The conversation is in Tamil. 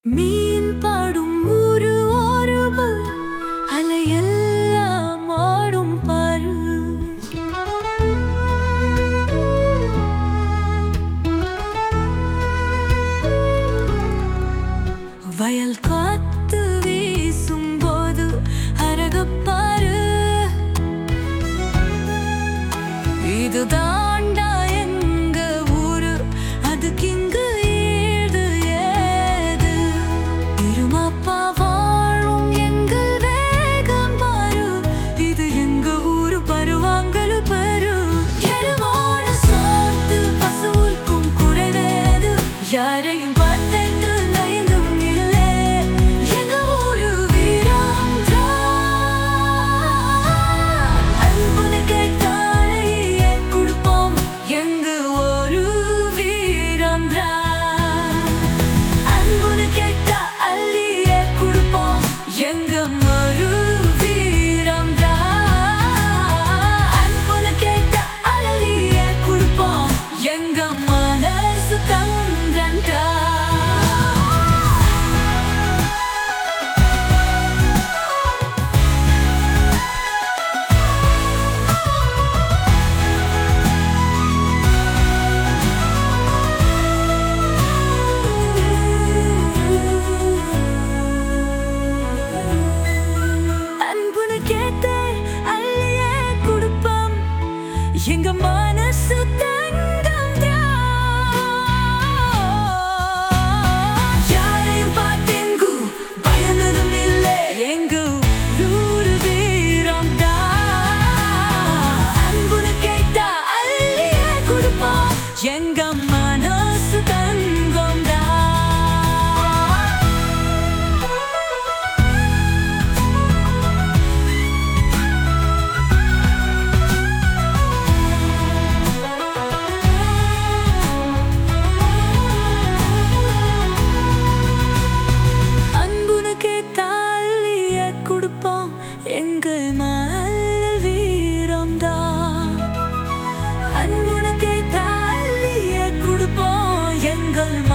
மீன் பாடும் ஒரு ஓரவு அலையெல்லாம் ஆடும் பாரு வயல் காத்து வீசும் போது அரகப்பாரு இது தாண்டா எங்க ஊரு அதுக்கு இங்கு ஈடு ஏது இருமாப்பா வாழும் எங்கள் வேகம் பாரு இது எங்க ஊரு பருவாங்கலு பரு எருவோட சோத்து பசுவுக்கும் குறைவேது யாரையும் பார்த்தென்று நயந்தும் இல்லை எங்க ஊரு வீராங்கா அன்புன்னு கேட்டாலேயே கொடுப்போம் எங்க ஒரு வீரம்ரா அன்புன்னு கேட்டா அள்ளியே கொடுப்போம் எங்க ஒரு வீரம்ரா அன்புன்னு கேட்டா அள்ளியே கொடுப்போம் எங்க மனசு தந்தன்றா அன்புன்னு கேட்டு அள்ளியே கொடுப்போம் எங்க மனசு தங்கம் யாரையும் பார்த்தெங்கு பயனதும் இல்லை எங்க ஊரு வீரம் அன்புன்னு கேட்டா அள்ளியே கொடுப்போம் எங்க மனசு தங்கம் அன்புன்னு கேட்டாலிய கொடுப்போம் எங்கள் மகள் வீரம்தான் அன்புன்னு கேட்டாலிய கொடுப்போம் எங்கள்